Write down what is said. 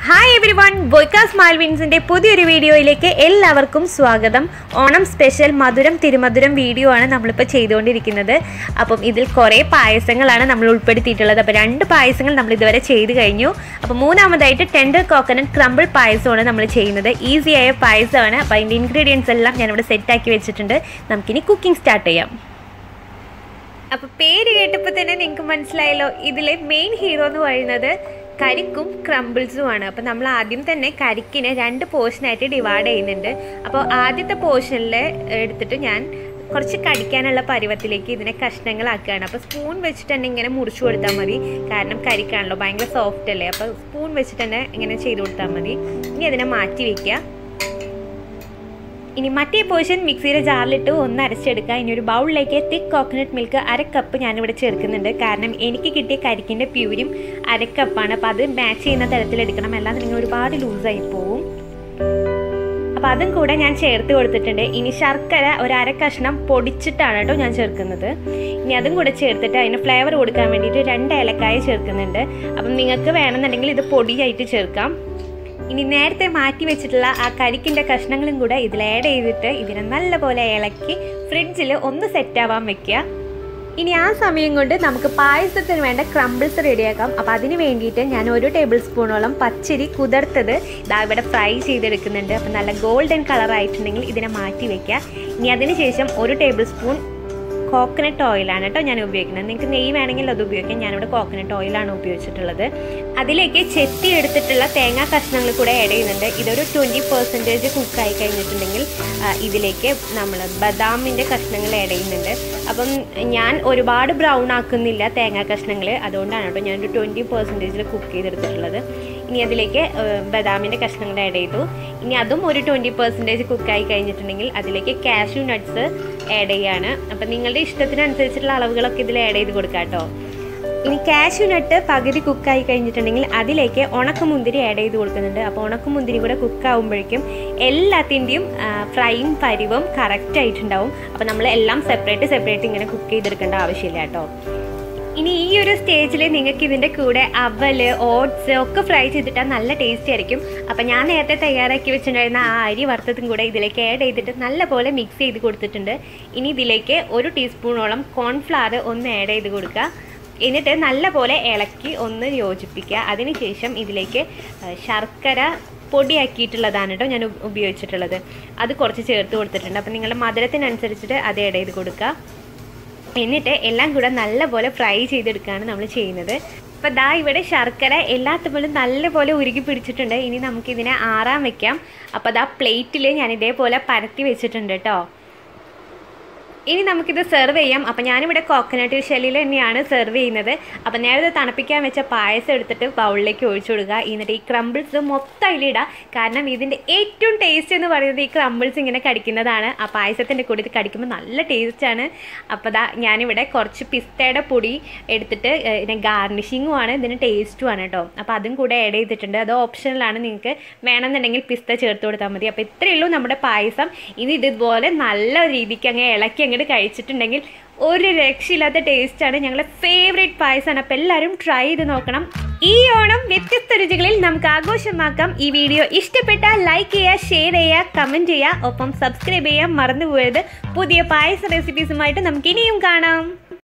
hi everyone ബോയ്ക്കാസ് മാൽവിൻസിന്റെ പുതിയൊരു വീഡിയോയിലേക്ക് എല്ലാവർക്കും സ്വാഗതം ഓണം സ്പെഷ്യൽ മധുരം തിരുമധുരം വീഡിയോ ആണ് നമ്മളിപ്പോൾ ചെയ്തുകൊണ്ടിരിക്കുന്നത് അപ്പം ഇതിൽ കുറേ പായസങ്ങളാണ് നമ്മൾ ഉൾപ്പെടുത്തിയിട്ടുള്ളത് അപ്പോൾ രണ്ട് പായസങ്ങൾ നമ്മൾ ഇതുവരെ ചെയ്ത് കഴിഞ്ഞു അപ്പോൾ മൂന്നാമതായിട്ട് ടെൻഡർ കോക്കനട്ട് ക്രംബിൾ പായസമാണ് നമ്മൾ ചെയ്യുന്നത് ഈസിയായ പായസമാണ് അപ്പോൾ അതിൻ്റെ ഇൻഗ്രീഡിയൻസ് എല്ലാം ഞാനിവിടെ സെറ്റാക്കി വെച്ചിട്ടുണ്ട് നമുക്കിനി കുക്കിംഗ് സ്റ്റാർട്ട് ചെയ്യാം അപ്പോൾ പേര് കേട്ടപ്പോൾ തന്നെ നിങ്ങൾക്ക് മനസ്സിലായല്ലോ ഇതിലെ മെയിൻ ഹീറോ എന്ന് പറയുന്നത് കരിക്കും ക്രംബിൾസും ആണ് അപ്പോൾ നമ്മൾ ആദ്യം തന്നെ കരിക്കിനെ രണ്ട് പോർഷനായിട്ട് ഡിവൈഡ് ചെയ്യുന്നുണ്ട് അപ്പോൾ ആദ്യത്തെ പോർഷനിൽ എടുത്തിട്ട് ഞാൻ കുറച്ച് കടിക്കാനുള്ള പരുവത്തിലേക്ക് ഇതിനെ കഷ്ണങ്ങളാക്കുകയാണ് അപ്പോൾ സ്പൂൺ വെച്ചിട്ട് തന്നെ ഇങ്ങനെ മുറിച്ചു കൊടുത്താൽ മതി കാരണം കരിക്കാണല്ലോ ഭയങ്കര സോഫ്റ്റ് അല്ലേ അപ്പോൾ സ്പൂൺ വെച്ചിട്ട് തന്നെ ഇങ്ങനെ ചെയ്ത് കൊടുത്താൽ മതി ഇനി അതിനെ മാറ്റി വയ്ക്കുക ഇനി മറ്റേ പോർഷൻ മിക്സിയുടെ ജാറിലിട്ട് ഒന്ന് അരച്ചെടുക്കുക ഇനി ഒരു ബൗളിലേക്ക് തിക്ക് കോക്കനട്ട് മിൽക്ക് അര കപ്പ് ഞാനിവിടെ ചേർക്കുന്നുണ്ട് കാരണം എനിക്ക് കിട്ടിയ കരിക്കിൻ്റെ പ്യൂരും അര കപ്പാണ് അപ്പോൾ അത് മാച്ച് ചെയ്യുന്ന തരത്തിലെടുക്കണം അല്ലാതെ നിങ്ങൾ ഒരുപാട് ലൂസായി പോവും അപ്പോൾ അതും കൂടെ ഞാൻ ചേർത്ത് കൊടുത്തിട്ടുണ്ട് ഇനി ശർക്കര ഒരു അര കഷ്ണം പൊടിച്ചിട്ടാണ് കേട്ടോ ഞാൻ ചേർക്കുന്നത് ഇനി അതും കൂടെ ചേർത്തിട്ട് അതിന് ഫ്ലേവർ കൊടുക്കാൻ വേണ്ടിയിട്ട് രണ്ട് ഏലക്കായ ചേർക്കുന്നുണ്ട് അപ്പം നിങ്ങൾക്ക് വേണമെന്നുണ്ടെങ്കിൽ ഇത് പൊടിയായിട്ട് ചേർക്കാം ഇനി നേരത്തെ മാറ്റി വെച്ചിട്ടുള്ള ആ കരിക്കിൻ്റെ കഷ്ണങ്ങളും കൂടെ ഇതിൽ ആഡ് ചെയ്തിട്ട് ഇതിനെ നല്ലപോലെ ഇളക്കി ഫ്രിഡ്ജിൽ ഒന്ന് സെറ്റ് ആവാൻ വെക്കുക ഇനി ആ സമയം കൊണ്ട് നമുക്ക് പായസത്തിന് വേണ്ട ക്രംബിൾസ് റെഡിയാക്കാം അപ്പോൾ അതിന് വേണ്ടിയിട്ട് ഞാൻ ഒരു ടേബിൾ സ്പൂണോളം പച്ചരി കുതിർത്തത് ഇതാ ഇവിടെ ഫ്രൈ ചെയ്തെടുക്കുന്നുണ്ട് അപ്പോൾ നല്ല ഗോൾഡൻ കളർ ആയിട്ടുണ്ടെങ്കിൽ ഇതിനെ മാറ്റി വെക്കുക ഇനി അതിന് ശേഷം ഒരു ടേബിൾ സ്പൂൺ കോക്കനട്ട് ഓയിലാണ് കേട്ടോ ഞാൻ ഉപയോഗിക്കുന്നത് നിങ്ങൾക്ക് നെയ്യ് വേണമെങ്കിൽ അത് ഉപയോഗിക്കാം ഞാനിവിടെ കോക്കനട്ട് ഓയിലാണ് ഉപയോഗിച്ചിട്ടുള്ളത് അതിലേക്ക് ചെത്തി എടുത്തിട്ടുള്ള തേങ്ങാ കഷ്ണങ്ങൾ കൂടെ ആഡ് ചെയ്യുന്നുണ്ട് ഇതൊരു ട്വൻറ്റി പെർസെൻറ്റേജ് കുക്കായി കഴിഞ്ഞിട്ടുണ്ടെങ്കിൽ ഇതിലേക്ക് നമ്മൾ ബദാമിൻ്റെ കഷ്ണങ്ങൾ ആഡ് ചെയ്യുന്നുണ്ട് അപ്പം ഞാൻ ഒരുപാട് ബ്രൗൺ ആക്കുന്നില്ല തേങ്ങാ കഷ്ണങ്ങൾ അതുകൊണ്ടാണ് കേട്ടോ ഞാനൊരു ട്വൻറ്റി പെർസെൻറ്റേജിൽ കുക്ക് ചെയ്തെടുത്തിട്ടുള്ളത് ഇനി അതിലേക്ക് ബദാമിൻ്റെ കഷ്ണങ്ങൾ ആഡ് ചെയ്തു ഇനി അതും ഒരു ട്വൻറ്റി പെർസെൻറ്റേജ് കുക്കായി കഴിഞ്ഞിട്ടുണ്ടെങ്കിൽ അതിലേക്ക് കാഷ്യൂ നട്ട്സ് ആഡ് ചെയ്യാണ് അപ്പം നിങ്ങളുടെ ഇഷ്ടത്തിനനുസരിച്ചിട്ടുള്ള അളവുകളൊക്കെ ഇതിൽ ആഡ് ചെയ്ത് കൊടുക്കാം കേട്ടോ ഇനി കാഷ്യൂ നട്ട് പകുതി കുക്കായി കഴിഞ്ഞിട്ടുണ്ടെങ്കിൽ അതിലേക്ക് ഉണക്കമുന്തിരി ആഡ് ചെയ്ത് കൊടുക്കുന്നുണ്ട് അപ്പോൾ ഉണക്കമുന്തിരി കൂടെ കുക്കാവുമ്പോഴേക്കും എല്ലാത്തിൻ്റെയും ഫ്രൈയും പരിവും കറക്റ്റ് ആയിട്ടുണ്ടാവും അപ്പോൾ നമ്മൾ എല്ലാം സെപ്പറേറ്റ് സെപ്പറേറ്റ് ഇങ്ങനെ കുക്ക് ചെയ്തെടുക്കേണ്ട ആവശ്യമില്ല കേട്ടോ ഇനി ഈ ഒരു സ്റ്റേജിൽ നിങ്ങൾക്ക് ഇതിൻ്റെ കൂടെ അവൽ ഓട്സ് ഒക്കെ ഫ്രൈ ചെയ്തിട്ടാൽ നല്ല ടേസ്റ്റി ആയിരിക്കും അപ്പം ഞാൻ നേരത്തെ തയ്യാറാക്കി വെച്ചിട്ടുണ്ടായിരുന്ന ആ അരി വറുത്തതും കൂടെ ഇതിലേക്ക് ആഡ് ചെയ്തിട്ട് നല്ലപോലെ മിക്സ് ചെയ്ത് കൊടുത്തിട്ടുണ്ട് ഇനി ഇതിലേക്ക് ഒരു ടീസ്പൂണോളം കോൺഫ്ലവർ ഒന്ന് ആഡ് ചെയ്ത് കൊടുക്കുക എന്നിട്ട് നല്ലപോലെ ഇളക്കി ഒന്ന് യോജിപ്പിക്കുക അതിനുശേഷം ഇതിലേക്ക് ശർക്കര പൊടിയാക്കിയിട്ടുള്ളതാണ് കേട്ടോ ഞാൻ ഉപയോഗിച്ചിട്ടുള്ളത് അത് കുറച്ച് ചേർത്ത് കൊടുത്തിട്ടുണ്ട് അപ്പം നിങ്ങളുടെ മധുരത്തിനനുസരിച്ചിട്ട് അത് ആഡ് ചെയ്ത് കൊടുക്കുക എന്നിട്ട് എല്ലാം കൂടെ നല്ലപോലെ ഫ്രൈ ചെയ്തെടുക്കുകയാണ് നമ്മൾ ചെയ്യുന്നത് അപ്പോൾ ദാ ഇവിടെ ശർക്കര എല്ലാത്തുമ്പോഴും നല്ലപോലെ ഉരുകി പിടിച്ചിട്ടുണ്ട് ഇനി നമുക്കിതിനെ ആറാൻ വെക്കാം അപ്പോൾ ദാ പ്ലേറ്റിൽ ഞാൻ ഇതേപോലെ പരത്തി വെച്ചിട്ടുണ്ട് കേട്ടോ ഇനി നമുക്കിത് സെർവ് ചെയ്യാം അപ്പം ഞാനിവിടെ കോക്കനട്ട് ഷെല്ലിൽ തന്നെയാണ് സെർവ് ചെയ്യുന്നത് അപ്പം നേരത്തെ തണുപ്പിക്കാൻ വെച്ച പായസം എടുത്തിട്ട് ബൗളിലേക്ക് ഒഴിച്ചു കൊടുക്കുക എന്നിട്ട് ഈ ക്രംബിൾസ് മൊത്തം അതിലിടുക കാരണം ഇതിൻ്റെ ഏറ്റവും ടേസ്റ്റ് എന്ന് പറയുന്നത് ഈ ക്രംബിൾസ് ഇങ്ങനെ കടിക്കുന്നതാണ് ആ പായസത്തിൻ്റെ കൂടെ ഇത് കടിക്കുമ്പോൾ നല്ല ടേസ്റ്റാണ് അപ്പോൾ ദാ ഞാനിവിടെ കുറച്ച് പിസ്തയുടെ പൊടി എടുത്തിട്ട് ഇതിന് ഗാർണിഷിങ്ങുമാണ് ഇതിന് ടേസ്റ്റുമാണ് കേട്ടോ അപ്പോൾ അതും കൂടെ ആഡ് ചെയ്തിട്ടുണ്ട് അത് ഓപ്ഷനിലാണ് നിങ്ങൾക്ക് വേണമെന്നുണ്ടെങ്കിൽ പിസ്ത ചേർത്ത് കൊടുത്താൽ മതി അപ്പോൾ ഇത്രയേ ഉള്ളൂ നമ്മുടെ പായസം ഇനി ഇതുപോലെ നല്ല രീതിക്ക് അങ്ങ് ഇളക്കി അങ്ങോട്ട് കഴിച്ചിട്ടുണ്ടെങ്കിൽ ഒരു രക്ഷയില്ലാത്ത ടേസ്റ്റാണ് ഞങ്ങളുടെ ഫേവറേറ്റ് പായസമാണ് അപ്പോൾ എല്ലാവരും ട്രൈ ചെയ്ത് നോക്കണം ഈ ഓണം വ്യത്യസ്ത രുചികളിൽ നമുക്ക് ആഘോഷമാക്കാം ഈ വീഡിയോ ഇഷ്ടപ്പെട്ടാൽ ലൈക്ക് ചെയ്യുക ഷെയർ ചെയ്യുക കമൻറ്റ് ചെയ്യുക ഒപ്പം സബ്സ്ക്രൈബ് ചെയ്യാൻ മറന്നുപോയത് പുതിയ പായസ റെസിപ്പീസുമായിട്ട് നമുക്ക് ഇനിയും കാണാം